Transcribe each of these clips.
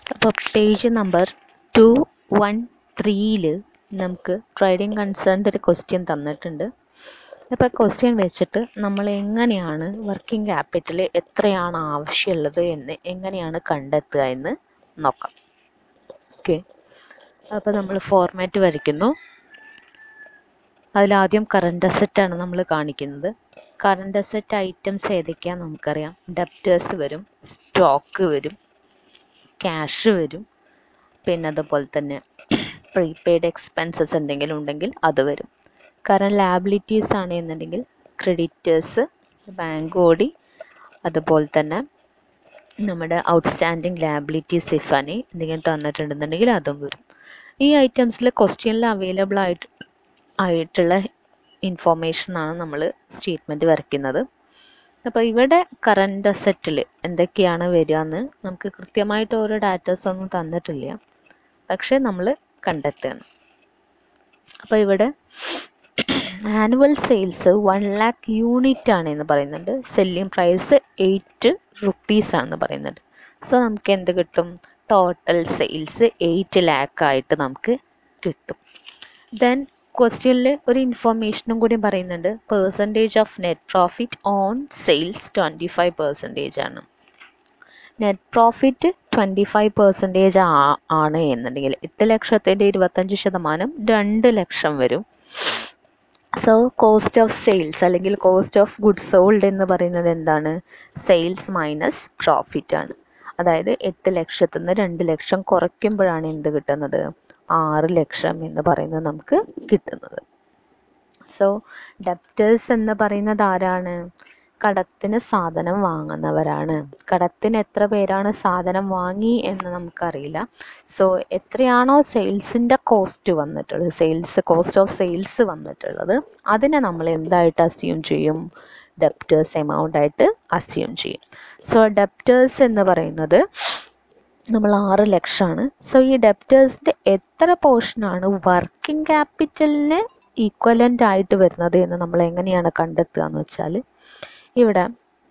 അപ്പോൾ page number two one ത്രീയിൽ നമുക്ക് ട്രേഡിംഗ് കൺസേൺഡ് ഒരു ക്വസ്റ്റ്യൻ തന്നിട്ടുണ്ട് അപ്പോൾ ക്വസ്റ്റ്യൻ വെച്ചിട്ട് നമ്മൾ എങ്ങനെയാണ് വർക്കിംഗ് ക്യാപിറ്റൽ എത്രയാണ് ആവശ്യമുള്ളത് എന്ന് എങ്ങനെയാണ് കണ്ടെത്തുക എന്ന് നോക്കാം ഓക്കെ അപ്പോൾ നമ്മൾ ഫോർമാറ്റ് വരയ്ക്കുന്നു അതിലാദ്യം കറണ്ട് അസറ്റാണ് നമ്മൾ കാണിക്കുന്നത് കറണ്ട് അസറ്റ് ഐറ്റംസ് ഏതൊക്കെയാണെന്ന് നമുക്കറിയാം ഡെപ്റ്റേഴ്സ് വരും സ്റ്റോക്ക് വരും ക്യാഷ് വരും പിന്നെ അതുപോലെ തന്നെ പ്രീപെയ്ഡ് എക്സ്പെൻസസ് എന്തെങ്കിലും ഉണ്ടെങ്കിൽ അത് വരും കറണ്ട് ലാബിലിറ്റീസ് ആണ് എന്നുണ്ടെങ്കിൽ ക്രെഡിറ്റേഴ്സ് ബാങ്ക് ഓടി അതുപോലെ തന്നെ നമ്മുടെ ഔട്ട്സ്റ്റാൻഡിങ് ലാബിലിറ്റീസ് ഇഫാനി എന്തെങ്കിലും തന്നിട്ടുണ്ടെന്നുണ്ടെങ്കിൽ അതും വരും ഈ ഐറ്റംസിൽ ക്വസ്റ്റ്യനിൽ അവൈലബിൾ ആയിട്ട് ആയിട്ടുള്ള ഇൻഫോർമേഷനാണ് നമ്മൾ സ്റ്റേറ്റ്മെൻറ്റ് വരയ്ക്കുന്നത് അപ്പോൾ ഇവിടെ കറണ്ട് അസറ്റിൽ എന്തൊക്കെയാണ് വരിക എന്ന് നമുക്ക് കൃത്യമായിട്ട് ഓരോ ഡാറ്റാസ് ഒന്നും തന്നിട്ടില്ല പക്ഷേ നമ്മൾ കണ്ടെത്തുകയാണ് അപ്പോൾ ഇവിടെ annual sales one lakh unit ആണ് എന്ന് പറയുന്നുണ്ട് സെല്ലിംഗ് പ്രൈസ് എയ്റ്റ് റുപ്പീസ് ആണെന്ന് പറയുന്നുണ്ട് സോ നമുക്ക് എന്ത് കിട്ടും ടോട്ടൽ സെയിൽസ് എയ്റ്റ് ലാക്ക് ആയിട്ട് നമുക്ക് കിട്ടും ദെൻ ക്വസ്റ്റ്യനിൽ ഒരു ഇൻഫോർമേഷനും കൂടി പറയുന്നുണ്ട് percentage of net profit on sales twenty five percentage ആണ് net profit twenty five percentage ആണ് എന്നുണ്ടെങ്കിൽ എട്ട് ലക്ഷത്തിൻ്റെ ഇരുപത്തഞ്ച് ശതമാനം രണ്ട് ലക്ഷം വരും സോ കോസ്റ്റ് ഓഫ് സെയിൽസ് അല്ലെങ്കിൽ കോസ്റ്റ് ഓഫ് ഗുഡ്സ് സോൾഡ് എന്ന് പറയുന്നത് എന്താണ് സെയിൽസ് മൈനസ് പ്രോഫിറ്റ് ആണ് അതായത് എട്ട് ലക്ഷത്തിൽ നിന്ന് രണ്ട് ലക്ഷം കുറയ്ക്കുമ്പോഴാണ് എന്ത് കിട്ടുന്നത് ആറ് ലക്ഷം എന്ന് പറയുന്നത് നമുക്ക് കിട്ടുന്നത് സോ ഡെപ്റ്റേഴ്സ് എന്ന് പറയുന്നത് ആരാണ് കടത്തിന് സാധനം വാങ്ങുന്നവരാണ് കടത്തിന് എത്ര പേരാണ് സാധനം വാങ്ങി എന്ന് നമുക്കറിയില്ല സോ എത്രയാണോ സെയിൽസിൻ്റെ കോസ്റ്റ് വന്നിട്ടുള്ളത് സെയിൽസ് കോസ്റ്റ് ഓഫ് സെയിൽസ് വന്നിട്ടുള്ളത് അതിനെ നമ്മൾ എന്തായിട്ട് അസ്യൂം ചെയ്യും ഡെപ്റ്റേഴ്സ് എമൗണ്ട് ആയിട്ട് അസ്യൂം ചെയ്യും സോ ഡെപ്റ്റേഴ്സ് എന്ന് പറയുന്നത് നമ്മൾ ആറ് ലക്ഷമാണ് സോ ഈ ഡെപ്റ്റേഴ്സിൻ്റെ എത്ര പോർഷനാണ് വർക്കിംഗ് ക്യാപിറ്റലിന് ഈക്വലൻ്റ് ആയിട്ട് വരുന്നത് എന്ന് നമ്മൾ എങ്ങനെയാണ് കണ്ടെത്തുക എന്ന് വെച്ചാൽ ഇവിടെ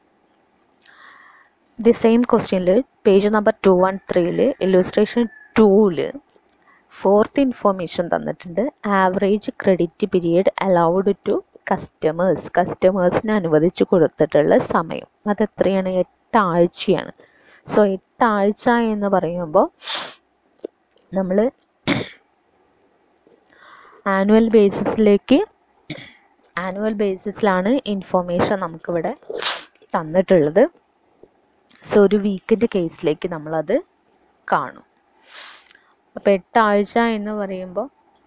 ദി സെയിം ക്വസ്റ്റ്യനിൽ പേജ് നമ്പർ ടു വൺ ത്രീയിൽ ഇല്ലുസ്ട്രേഷൻ ടൂവിൽ ഫോർത്ത് ഇൻഫോർമേഷൻ തന്നിട്ടുണ്ട് average credit period allowed to customers കസ്റ്റമേഴ്സിന് അനുവദിച്ച് കൊടുത്തിട്ടുള്ള സമയം അത് എത്രയാണ് എട്ട് ആഴ്ചയാണ് സോ എട്ട് ആഴ്ച എന്ന് പറയുമ്പോൾ നമ്മൾ ആനുവൽ ബേസിസിലേക്ക് ആനുവൽ ബേസിസിലാണ് ഇൻഫോർമേഷൻ നമുക്കിവിടെ തന്നിട്ടുള്ളത് സോ ഒരു വീക്കിൻ്റെ കേസിലേക്ക് നമ്മളത് കാണും അപ്പോൾ എട്ടാഴ്ച എന്ന് പറയുമ്പോൾ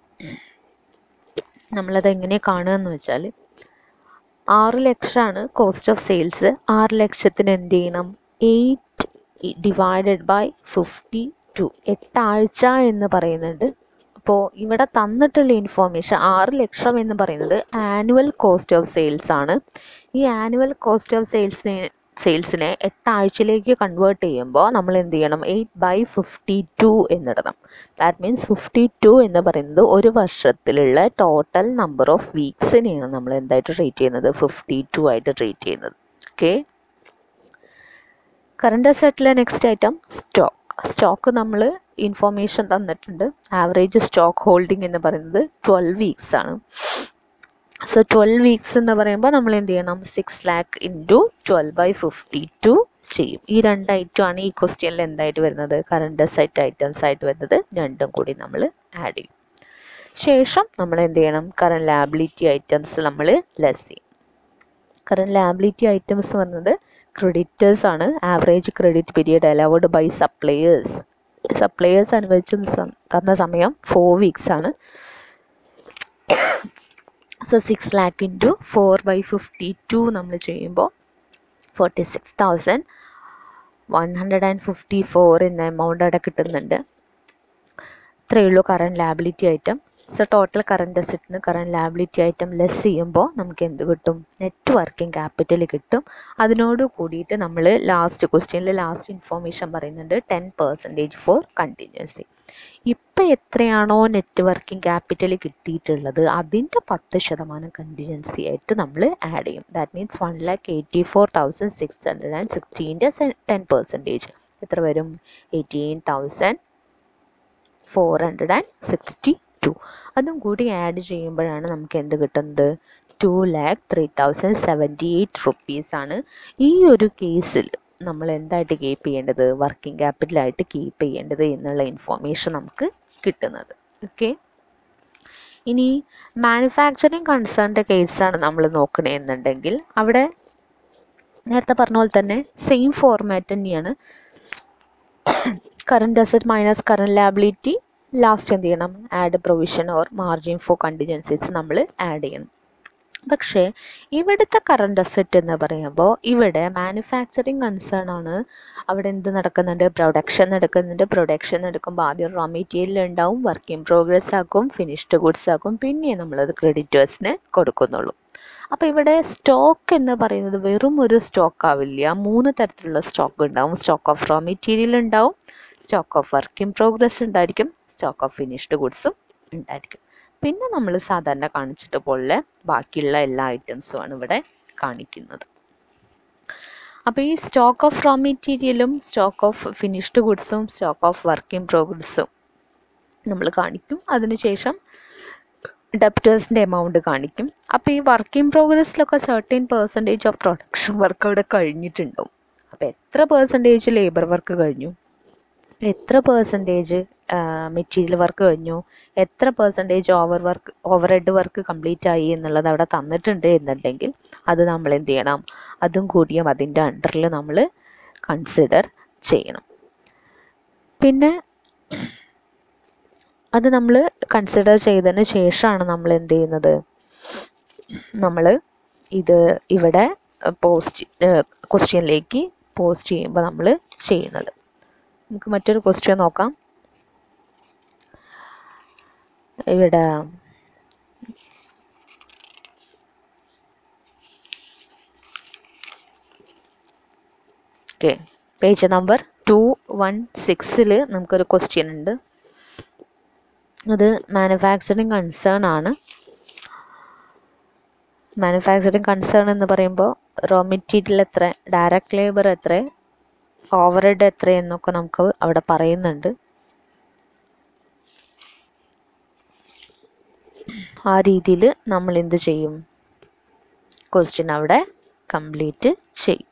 നമ്മളത് എങ്ങനെ കാണുക എന്ന് വെച്ചാൽ ആറ് ലക്ഷമാണ് കോസ്റ്റ് ഓഫ് സെയിൽസ് ആറ് ലക്ഷത്തിന് എന്ത് ചെയ്യണം eight divided by fifty two എട്ടാഴ്ച എന്ന് പറയുന്നുണ്ട് അപ്പോൾ ഇവിടെ തന്നിട്ടുള്ള ഇൻഫോർമേഷൻ ആറ് ലക്ഷം എന്ന് പറയുന്നത് ആനുവൽ കോസ്റ്റ് ഓഫ് സെയിൽസ് ആണ് ഈ ആനുവൽ കോസ്റ്റ് ഓഫ് സെയിൽസിനെ സെയിൽസിനെ എട്ടാഴ്ചയിലേക്ക് കൺവേർട്ട് ചെയ്യുമ്പോൾ നമ്മൾ എന്ത് ചെയ്യണം എയ്റ്റ് ബൈ ഫിഫ്റ്റി ടു എന്നിടണം ദാറ്റ് മീൻസ് ഫിഫ്റ്റി ടു എന്ന് പറയുന്നത് ഒരു വർഷത്തിലുള്ള ടോട്ടൽ നമ്പർ ഓഫ് വീക്സിനെയാണ് നമ്മൾ എന്തായിട്ട് റേറ്റ് ചെയ്യുന്നത് ഫിഫ്റ്റി ടു ആയിട്ട് റേറ്റ് ചെയ്യുന്നത് ഓക്കെ കറണ്ട് അസറ്റിലെ നെക്സ്റ്റ് ഐറ്റം സ്റ്റോക്ക് സ്റ്റോക്ക് നമ്മൾ ഇൻഫോർമേഷൻ തന്നിട്ടുണ്ട് ആവറേജ് സ്റ്റോക്ക് ഹോൾഡിംഗ് എന്ന് പറയുന്നത് ട്വൽവ് വീക്സ് ആണ് സോ ട്വൽവ് വീക്സ് എന്ന് പറയുമ്പോൾ നമ്മൾ എന്ത് ചെയ്യണം six lakh into twelve by fifty two ചെയ്യും ഈ രണ്ട് ഐറ്റം ആണ് ഈ ക്വസ്റ്റ്യനിൽ എന്തായിട്ട് വരുന്നത് കറണ്ട് സെറ്റ് ഐറ്റംസ് ആയിട്ട് വരുന്നത് രണ്ടും കൂടി നമ്മൾ ആഡ് ചെയ്യും ശേഷം നമ്മൾ എന്ത് ചെയ്യണം കറണ്ട് ലാബിലിറ്റി ഐറ്റംസ് നമ്മൾ ലെസ് ചെയ്യും കറണ്ട് ലാബിലിറ്റി ഐറ്റംസ് എന്ന് പറയുന്നത് ക്രെഡിറ്റേഴ്സ് ആണ് average credit period allowed by suppliers suppliers അനുവദിച്ച് തന്ന സമയം ഫോർ വീക്സ് ആണ് so six lakh into four by fifty two നമ്മൾ ചെയ്യുമ്പോൾ forty six thousand one hundred and fifty four എന്ന എമൗണ്ട് അവിടെ കിട്ടുന്നുണ്ട് ഇത്രയേ ഉള്ളൂ current liability item so total current അസറ്റിന് കറണ്ട് ലാബിലിറ്റി ഐറ്റം ലെസ് ചെയ്യുമ്പോൾ നമുക്ക് എന്ത് കിട്ടും നെറ്റ് വർക്കിംഗ് ക്യാപിറ്റൽ കിട്ടും അതിനോട് കൂടിയിട്ട് നമ്മൾ ലാസ്റ്റ് ക്വസ്റ്റ്യനിൽ ലാസ്റ്റ് ഇൻഫോർമേഷൻ പറയുന്നുണ്ട് ടെൻ പെർസെൻറ്റേജ് ഫോർ കണ്ടിന്യൂസി ഇപ്പം എത്രയാണോ നെറ്റ് വർക്കിംഗ് ക്യാപിറ്റൽ കിട്ടിയിട്ടുള്ളത് അതിൻ്റെ പത്ത് ശതമാനം കണ്ടിജൻസി ആയിട്ട് നമ്മൾ ആഡ് ചെയ്യും that means one lakh eighty four thousand six hundred and സിക്സ്റ്റീൻ്റെ ടെൻ പെർസെൻറ്റേജ് എത്ര വരും eighteen thousand four hundred and sixty two അതും കൂടി ആഡ് ചെയ്യുമ്പോഴാണ് നമുക്ക് എന്ത് കിട്ടുന്നത് two lakh three thousand seventy eight റുപ്പീസാണ് ഈ ഒരു കേസിൽ നമ്മൾ എന്തായിട്ട് കീപ്പ് ചെയ്യേണ്ടത് വർക്കിംഗ് ക്യാപിറ്റലായിട്ട് കീപ്പ് ചെയ്യേണ്ടത് എന്നുള്ള ഇൻഫോർമേഷൻ നമുക്ക് കിട്ടുന്നത് ഓക്കെ ഇനി മാനുഫാക്ചറിങ് കൺസേണിൻ്റെ കേസാണ് നമ്മൾ നോക്കണമെന്നുണ്ടെങ്കിൽ അവിടെ നേരത്തെ പറഞ്ഞ പോലെ തന്നെ സെയിം ഫോർമാറ്റ് തന്നെയാണ് current asset minus current liability last എന്ത് ചെയ്യണം add provision or margin for contingencies നമ്മൾ ആഡ് ചെയ്യണം പക്ഷേ ഇവിടുത്തെ കറണ്ട് അസറ്റ് എന്ന് പറയുമ്പോൾ ഇവിടെ മാനുഫാക്ചറിങ് കൺസേൺ ആണ് അവിടെ എന്ത് നടക്കുന്നുണ്ട് പ്രൊഡക്ഷൻ നടക്കുന്നുണ്ട് പ്രൊഡക്ഷൻ നടക്കുമ്പോൾ ആദ്യം റോ മെറ്റീരിയൽ ഉണ്ടാവും വർക്ക് ഇൻ പ്രോഗ്രസ് ആക്കും ഫിനിഷ്ഡ് ഗുഡ്സ് ആക്കും പിന്നെ നമ്മളത് ക്രെഡിറ്റേഴ്സിന് കൊടുക്കുന്നുള്ളൂ അപ്പോൾ ഇവിടെ സ്റ്റോക്ക് എന്ന് പറയുന്നത് വെറും ഒരു സ്റ്റോക്ക് ആവില്ല മൂന്ന് തരത്തിലുള്ള സ്റ്റോക്ക് ഉണ്ടാവും സ്റ്റോക്ക് ഓഫ് റോ മെറ്റീരിയൽ ഉണ്ടാവും stock of work in progress ഉണ്ടായിരിക്കും സ്റ്റോക്ക് ഓഫ് ഫിനിഷ്ഡ് ഗുഡ്സും ഉണ്ടായിരിക്കും പിന്നെ നമ്മൾ സാധാരണ കാണിച്ചിട്ട് പോലെ ബാക്കിയുള്ള എല്ലാ ഐറ്റംസും ആണ് ഇവിടെ കാണിക്കുന്നത് അപ്പോൾ ഈ സ്റ്റോക്ക് ഓഫ് റോ മെറ്റീരിയലും സ്റ്റോക്ക് ഓഫ് ഫിനിഷ്ഡ് ഗുഡ്സും സ്റ്റോക്ക് ഓഫ് വർക്ക് ഇൻ പ്രോഗ്രസ്സും നമ്മൾ കാണിക്കും അതിനുശേഷം ഡെപ്റ്റേഴ്സിൻ്റെ എമൗണ്ട് കാണിക്കും അപ്പോൾ ഈ വർക്ക് ഇൻ പ്രോഗ്രസ്സിലൊക്കെ certain percentage of production work അവിടെ കഴിഞ്ഞിട്ടുണ്ടാവും അപ്പോൾ എത്ര പെർസെൻറ്റേജ് ലേബർ വർക്ക് കഴിഞ്ഞു എത്ര പെർസെൻറ്റേജ് മെറ്റീരിയൽ വർക്ക് കഴിഞ്ഞു എത്ര percentage over work overhead work complete ആയി എന്നുള്ളത് അവിടെ തന്നിട്ടുണ്ട് എന്നുണ്ടെങ്കിൽ അത് നമ്മൾ എന്ത് ചെയ്യണം അതും കൂടിയും അതിൻ്റെ അണ്ടറിൽ നമ്മൾ കൺസിഡർ ചെയ്യണം പിന്നെ അത് നമ്മൾ കൺസിഡർ ചെയ്തതിന് ശേഷമാണ് നമ്മൾ എന്ത് ചെയ്യുന്നത് നമ്മൾ ഇത് ഇവിടെ പോസ്റ്റ് ക്വസ്റ്റ്യനിലേക്ക് പോസ്റ്റ് ചെയ്യുമ്പോൾ നമ്മൾ ചെയ്യുന്നത് നമുക്ക് മറ്റൊരു ക്വസ്റ്റ്യൻ നോക്കാം ഇവിടെ okay page number two one സിക്സിൽ നമുക്കൊരു ക്വസ്റ്റ്യൻ ഉണ്ട് അത് മാനുഫാക്ചറിങ് കൺസേൺ ആണ് മാനുഫാക്ചറിങ് കൺസേൺ എന്ന് പറയുമ്പോൾ റോ മെറ്റീരിയൽ എത്ര ഡയറക്റ്റ് ലേബർ എത്ര ഓവർ ഹെഡ് എത്ര എന്നൊക്കെ നമുക്ക് അവിടെ പറയുന്നുണ്ട് ആ രീതിയിൽ നമ്മൾ എന്ത് ചെയ്യും ക്വസ്റ്റ്യൻ അവിടെ കംപ്ലീറ്റ് ചെയ്യും